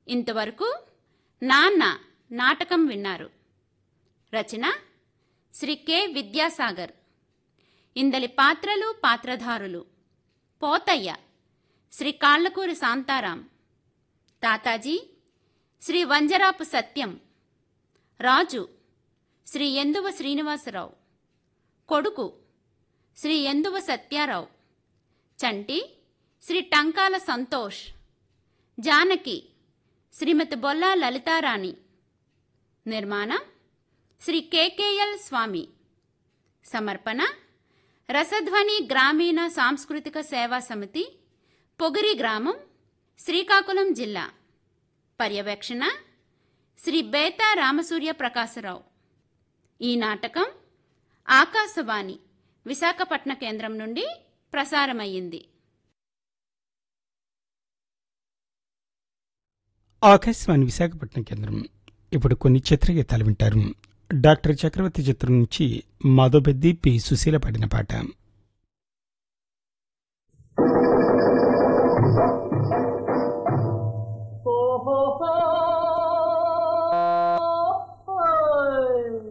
ఇంతవరకు నాన్న నాటకం విన్నారు రచన శ్రీ కె విద్యాసాగర్ ఇందలి పాత్రలు పాత్రధారులు పోతయ్య శ్రీ కాళ్ళకూరి శాంతారాం తాతాజీ శ్రీ వంజరాపు సత్యం రాజు శ్రీ ఎందువ శ్రీనివాసరావు కొడుకు శ్రీ ఎందువ సత్యారావు చంటి శ్రీ టంకాల సంతోష్ జానకి శ్రీమతి బొల్లా లలితారాణి నిర్మాణం శ్రీ కేకేఎల్ స్వామి సమర్పణ రసధ్వని గ్రామీణ సాంస్కృతిక సేవా సమితి పొగిరి గ్రామం శ్రీకాకుళం జిల్లా పర్యవేక్షణ శ్రీ బేతా రామసూర్య ప్రకాశరావు ఈ నాటకం ఆకాశవాణి విశాఖపట్న కేంద్రం నుండి ప్రసారమయ్యింది ఆకాశవాణి విశాఖపట్నం కేంద్రం ఇప్పుడు కొన్ని చిత్రగీతాలు వింటారు డాక్టర్ చక్రవర్తి చిత్రం నుంచి మాధవపెద్ది పి సుశీల పాడిన పాట